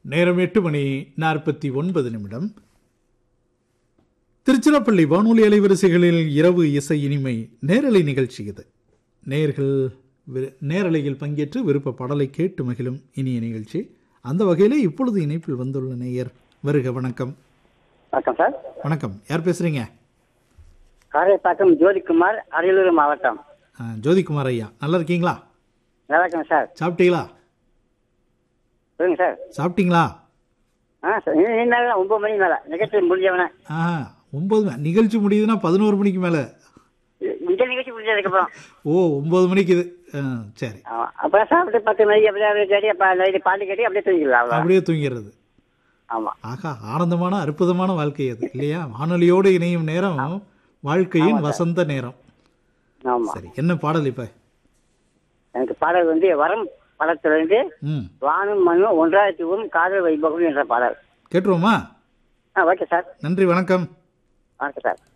நேரம் எட்டு மணி நாற்பத்தி ஒன்பது நிமிடம் திருச்சிராப்பள்ளி வானொலி அலைவரிசைகளில் இரவு இசை இனிமை நேரலை நிகழ்ச்சி இது நேர்கள் வி- நேரலையில் பங்கேற்று விருப்ப பாடலை கேட்டு மகிழும் இனிய நிகழ்ச்சி அந்த வகையிலே இப்பொழுது இணைப்பில் வந்துள்ள நேயர் வருக வணக்கம் வணக்கம் சார் வணக்கம் யார் பேசுறீங்க காரைப்பாக்கம் ஜோதிக்குமார் அரியலூர் மாவட்டம் ஆ, ஜோதிகுமார் ஐயா நல்லா இருக்கீங்களா நல்லா இருக்கேன் சார் சாப்பிட்டீங்களா சொல்லுங்க சார் சாப்பிட்டீங்களா ஆ சார் இன்னும் இன்னும் நேரம் ஒன்பது மணிக்கு மேலே நிகழ்ச்சி முடிஞ்சவனே ஆ ஒன்பது மணி- நிகழ்ச்சி முடியுதுன்னா பதினோரு மணிக்கு மேலே இந்த நிகழ்ச்சி முடிஞ்சதுக்கப்புறம் ஓ ஒன்பது மணிக்கு இது ஆ, சரி ஆமாம் அப்புறம் சாப்பிட்டு பத்து மணிக்கு அப்படியே அப்படியே கேட்டி அப்போ நைட்டு பாட்டு கேட்டி அப்படியே தூங்கிக்கலாம் அவ்வளோ அப்படியே தூங்கிடுறது ஆமாம் ஆகா ஆனந்தமான அற்புதமான வாழ்க்கை அது இல்லையா வானொலியோடு இணையும் நேரம் வாழ்க்கையின் வசந்த நேரம் ஆமாம் சரி என்ன பாடல் இப்ப எனக்கு பாடல் வந்து வரம் படத்திலிருந்து ம் வானும் மண்ணும் ஒன்றாயிரத்தி ஊரும் காதல் வைபவம் என்ற பாடல் கேட்டுருவோமா ஆ ஓகே சார் நன்றி வணக்கம் வணக்கம் சார்